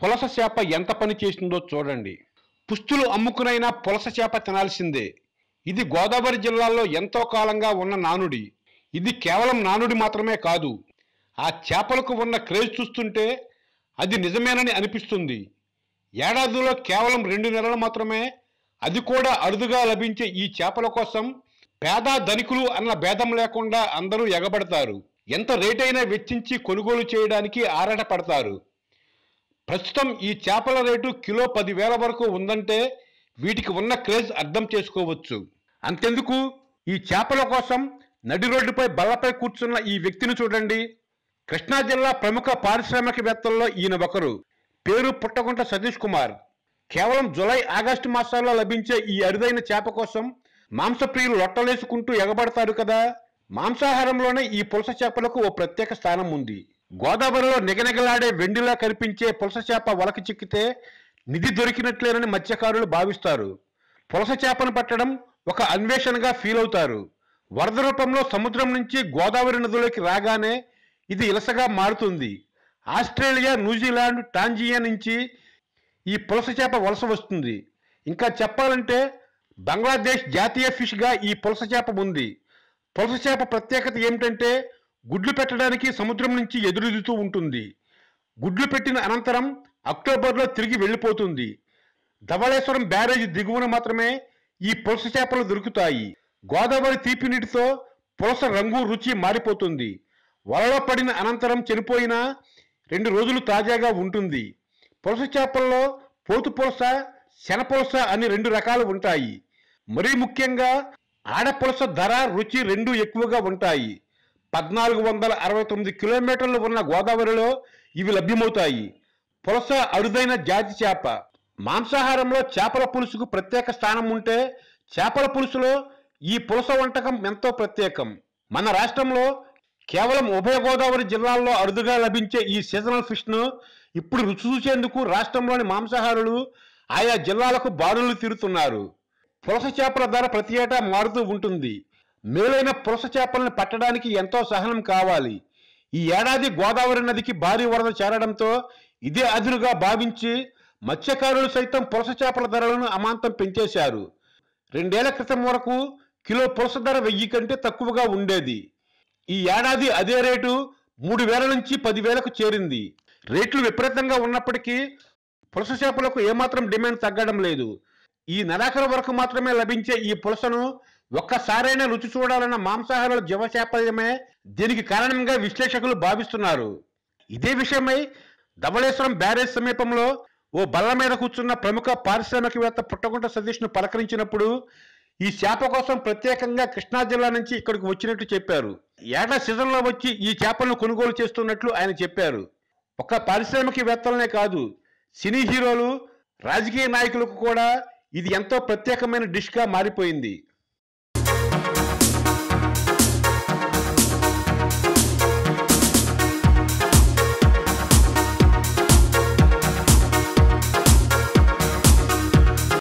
పులస చేప ఎంత పని చేసిందో చూడండి పుస్తులు అమ్ముకునైనా పులస చేప తినాల్సిందే ఇది గోదావరి జిల్లాలో ఎంతో కాలంగా ఉన్న నానుడి ఇది కేవలం నానుడి మాత్రమే కాదు ఆ చేపలకు ఉన్న క్రేజ్ చూస్తుంటే అది నిజమేనని అనిపిస్తుంది ఏడాదిలో కేవలం రెండు నెలలు మాత్రమే అది కూడా అరుదుగా లభించే ఈ చేపల కోసం పేద ధనికులు అన్న భేదం లేకుండా అందరూ ఎగబడతారు ఎంత రేటైనా వెచ్చించి కొనుగోలు చేయడానికి ఆరాటపడతారు ప్రస్తుతం ఈ చేపల రేటు కిలో పదివేల వరకు ఉందంటే వీటికి ఉన్న క్రేజ్ అర్థం చేసుకోవచ్చు అంతెందుకు ఈ చేపల కోసం నడి రోడ్డుపై బల్లపై కూర్చున్న ఈ వ్యక్తిని చూడండి కృష్ణా జిల్లా ప్రముఖ పారిశ్రామికవేత్తల్లో ఈయన ఒకరు పేరు పుట్టగుంట సతీష్ కుమార్ కేవలం జులై ఆగస్టు మాసాల్లో లభించే ఈ అరుదైన చేప కోసం మాంసప్రియులు లొట్టలేసుకుంటూ ఎగబడతారు కదా మాంసాహారంలోనే ఈ పులస చేపలకు ఓ ప్రత్యేక స్థానం ఉంది గోదావరిలో నిగనిగలాడే వెండిలా కనిపించే పులస చేప వలకి చిక్కితే నిధి దొరికినట్లేనని మత్స్యకారులు భావిస్తారు పులస చేపను పట్టడం ఒక అన్వేషణగా ఫీల్ అవుతారు వరద రూపంలో సముద్రం నుంచి గోదావరి నదిలోకి రాగానే ఇది ఇలసగా మారుతుంది ఆస్ట్రేలియా న్యూజిలాండ్ టాంజియా నుంచి ఈ పులస చేప వలస వస్తుంది ఇంకా చెప్పాలంటే బంగ్లాదేశ్ జాతీయ ఫిష్గా ఈ పులస చేప ఉంది పులస చేప ప్రత్యేకత ఏమిటంటే గుడ్లు పెట్టడానికి సముద్రం నుంచి ఎదురెదుతూ ఉంటుంది గుడ్లు పెట్టిన అనంతరం అక్టోబర్లో తిరిగి వెళ్ళిపోతుంది ధవళేశ్వరం బ్యారేజ్ దిగువన మాత్రమే ఈ పులస చేపలు దొరుకుతాయి గోదావరి తీపి నీటితో పులస రంగు రుచి మారిపోతుంది వలలో పడిన అనంతరం చనిపోయిన రెండు రోజులు తాజాగా ఉంటుంది పులస చేపల్లో పోతు పులస శనపులస అని రెండు రకాలు ఉంటాయి మరీ ముఖ్యంగా ఆడపులస ధర రుచి రెండు ఎక్కువగా ఉంటాయి పద్నాలుగు వందల అరవై తొమ్మిది కిలోమీటర్లు ఉన్న గోదావరిలో ఇవి లభ్యమవుతాయి పులస అరుదైన జాతి చేప మాంసాహారంలో చేపల పులుసుకు ప్రత్యేక స్థానం ఉంటే చేపల పులుసులో ఈ పులస వంటకం ఎంతో ప్రత్యేకం మన రాష్ట్రంలో కేవలం ఉభయ గోదావరి జిల్లాల్లో అరుదుగా లభించే ఈ సీజనల్ ఫిష్ను ఇప్పుడు రుచి చూసేందుకు రాష్ట్రంలోని మాంసాహారులు ఆయా జిల్లాలకు బారులు తీరుతున్నారు పులస చేపల ధర ప్రతి ఏటా మారుతూ ఉంటుంది మేలైన పులస చేపలను పట్టడానికి ఎంతో సహనం కావాలి ఈ ఏడాది గోదావరి నదికి భారీ వరద చేరడంతో ఇదే అదునుగా భావించి మత్స్యకారులు సైతం పులస చేపల ధరలను అమాంతం పెంచేశారు రెండేళ్ల క్రితం వరకు కిలో పులస ధర వెయ్యి కంటే తక్కువగా ఉండేది ఈ ఏడాది అదే రేటు మూడు వేల నుంచి పదివేలకు చేరింది రేట్లు విపరీతంగా ఉన్నప్పటికీ పులస చేపలకు ఏమాత్రం డిమాండ్ తగ్గడం లేదు ఈ నెలాఖరు వరకు మాత్రమే లభించే ఈ పులసను ఒక్కసారైనా రుచి చూడాలన్న మాంసాహారుల జీవశాపయమే దీనికి కారణంగా విశ్లేషకులు భావిస్తున్నారు ఇదే విషయమై ధవళేశ్వరం బ్యారేజ్ సమీపంలో ఓ బల్ల మీద కూర్చున్న ప్రముఖ పారిశ్రామికవేత్త పుట్టగుంట సతీష్ను పలకరించినప్పుడు ఈ చేప కోసం ప్రత్యేకంగా కృష్ణా జిల్లా నుంచి ఇక్కడికి వచ్చినట్టు చెప్పారు ఏటా సీజన్లో వచ్చి ఈ చేపలను కొనుగోలు చేస్తున్నట్లు ఆయన చెప్పారు ఒక పారిశ్రామికవేత్తలనే కాదు సినీ హీరోలు రాజకీయ నాయకులకు కూడా ఇది ఎంతో ప్రత్యేకమైన డిష్గా మారిపోయింది